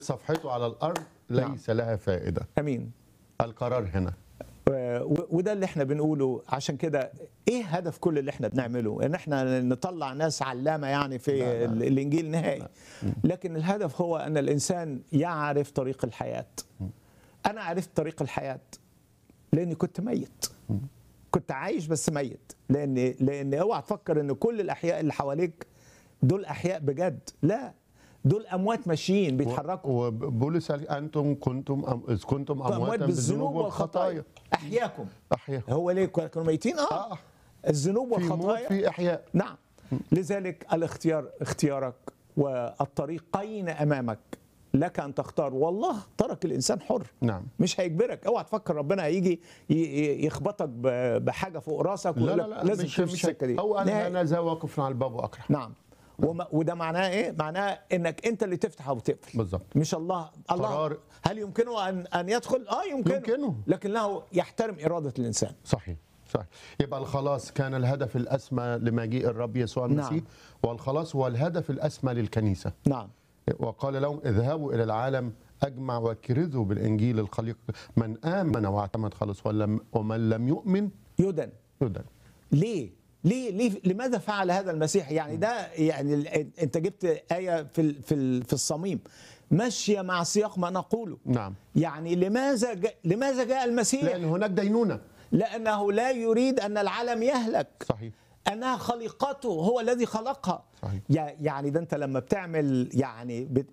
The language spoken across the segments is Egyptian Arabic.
صفحته على الارض ليس لها فائده امين القرار هنا و- وده اللي احنا بنقوله عشان كده ايه هدف كل اللي احنا بنعمله ان احنا نطلع ناس علامه يعني في لا، لا. ال- الانجيل نهائي لكن الهدف هو ان الانسان يعرف طريق الحياه انا عرفت طريق الحياه لاني كنت ميت كنت عايش بس ميت لان لان اوعى تفكر ان كل الاحياء اللي حواليك دول احياء بجد لا دول اموات ماشيين بيتحركوا وبولس قال انتم كنتم أم... اذ كنتم امواتا بالذنوب والخطايا احياكم احياء هو ليه كانوا ميتين اه آه. الذنوب في موت والخطايا في احياء نعم لذلك الاختيار اختيارك والطريقين امامك لك ان تختار والله ترك الانسان حر نعم مش هيجبرك اوعى تفكر ربنا هيجي ي- ي- يخبطك ب- بحاجه فوق راسك لا ويقول لا لك لا لازم مش تمشي مش السكه دي هو قال نهائي. انا ذا واقف على الباب واقرع نعم وما وده معناه ايه؟ معناه انك انت اللي تفتح او تقفل بالظبط مش الله الله قرار. هل يمكنه ان ان يدخل؟ اه يمكنه يمكنه. لكنه يحترم اراده الانسان صحيح صحيح يبقى الخلاص كان الهدف الاسمى لمجيء الرب يسوع المسيح نعم. والخلاص هو الهدف الاسمى للكنيسه نعم وقال لهم اذهبوا الى العالم اجمع وكرزوا بالانجيل الخليق من امن واعتمد خلص ولم ومن لم يؤمن يدن يدن ليه؟ ليه ليه لماذا فعل هذا المسيح؟ يعني ده يعني ال- انت جبت ايه في ال- في ال- في الصميم ماشيه مع سياق ما نقوله نعم يعني لماذا جاء لماذا جاء المسيح؟ لان هناك دينونه لانه لا يريد ان العالم يهلك صحيح انها خليقته هو الذي خلقها صحيح. يع- يعني ده انت لما بتعمل يعني بت-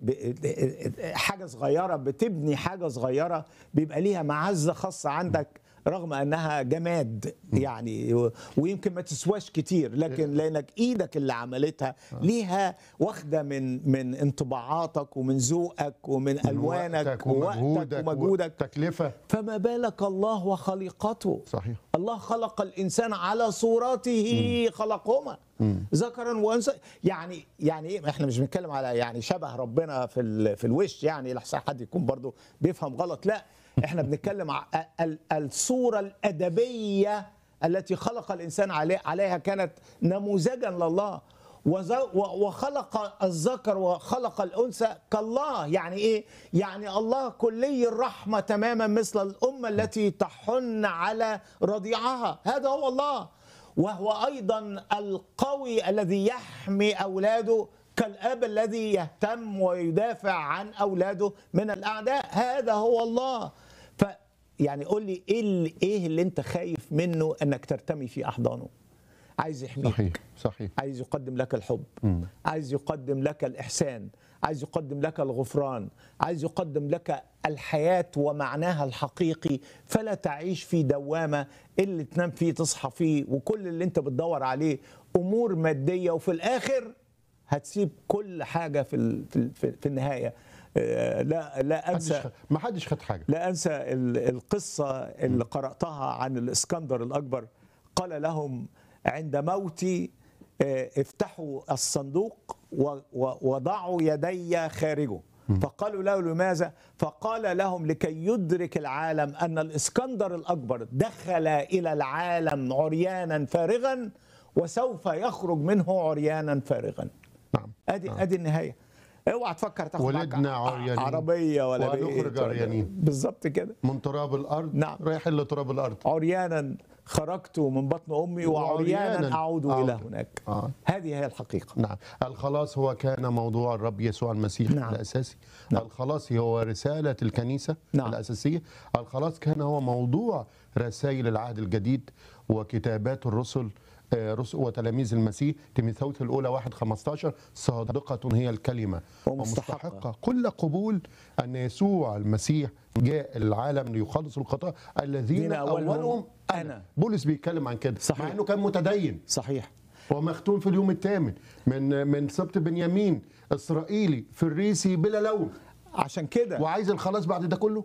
ب- حاجه صغيره بتبني حاجه صغيره بيبقى ليها معزه خاصه عندك رغم انها جماد يعني و- ويمكن ما تسواش كتير لكن لانك ايدك اللي عملتها ليها واخده من من انطباعاتك ومن ذوقك ومن الوانك وقتك ووقتك ومجهودك ومجهودك تكلفه فما بالك الله وخليقته صحيح الله خلق الانسان على صورته خلقهما ذكرا وانثى يعني يعني ايه احنا مش بنتكلم على يعني شبه ربنا في ال- في الوش يعني لحسن حد يكون برضو بيفهم غلط لا احنا بنتكلم ع- ال- الصوره الادبيه التي خلق الانسان عليه عليها كانت نموذجا لله وز- و- وخلق الذكر وخلق الانثى كالله يعني ايه يعني الله كلي الرحمه تماما مثل الامه التي تحن على رضيعها هذا هو الله وهو ايضا القوي الذي يحمي اولاده كالاب الذي يهتم ويدافع عن اولاده من الاعداء هذا هو الله ف يعني قول لي ايه اللي, إيه اللي انت خايف منه انك ترتمي في احضانه عايز يحميك صحيح صحيح عايز يقدم لك الحب عايز يقدم لك الإحسان عايز يقدم لك الغفران عايز يقدم لك الحياة ومعناها الحقيقي فلا تعيش في دوامة اللي تنام فيه تصحى فيه وكل اللي انت بتدور عليه أمور مادية وفي الآخر هتسيب كل حاجة في ال- في ال- في في النهاية آه، لا لا محدش أنسى خ- ما حدش خد حاجه لا انسى ال- القصه اللي قراتها عن الاسكندر الاكبر قال لهم عند موتي آه، افتحوا الصندوق و- و- وضعوا يدي خارجه فقالوا له لماذا فقال لهم لكي يدرك العالم ان الاسكندر الاكبر دخل الى العالم عريانا فارغا وسوف يخرج منه عريانا فارغا نعم ادي ادي النهايه اوعى تفكر تاخد معاك ولدنا ع- عريانين عربيه ولا وهنخرج بيت ولا- عريانين. بالظبط كده من تراب الارض نعم. رايحين لتراب الارض عريانا خرجت من بطن امي وعريانا وعرياناً اعود أعود. الى هناك آه. هذه هي الحقيقه نعم الخلاص هو كان موضوع الرب يسوع المسيح نعم. الأساسي نعم. الخلاص هو رسالة الكنيسة نعم. الأساسية الخلاص كان هو موضوع رسائل العهد الجديد وكتابات الرسل آه، رسل وتلاميذ المسيح تيموثاوس الأولى 1 15 صادقة هي الكلمة ومستحقة. كل قبول أن يسوع المسيح جاء العالم ليخلص الخطاة الذين الذين أولهم أولهم أنا. أنا بولس بيتكلم عن كده صحيح. مع أنه كان متدين صحيح ومختون في اليوم الثامن من من سبط بنيامين اسرائيلي فريسي بلا لون عشان كده وعايز الخلاص بعد ده كله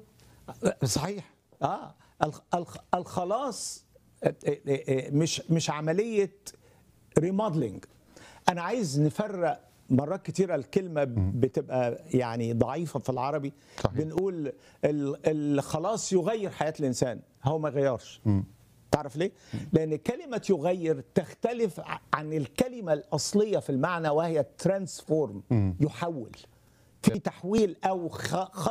صحيح اه الخ- الخ- الخلاص آه، آه، آه، مش مش عمليه ريموديلنج انا عايز نفرق مرات كتيرة الكلمة بتبقى يعني ضعيفة في العربي صحيح. بنقول ال- الخلاص يغير حياة الإنسان هو ما يغيرش تعرف ليه؟ لأن كلمة يغير تختلف ع- عن الكلمة الأصلية في المعنى وهي ترانسفورم يحول في تحويل او خ- خلق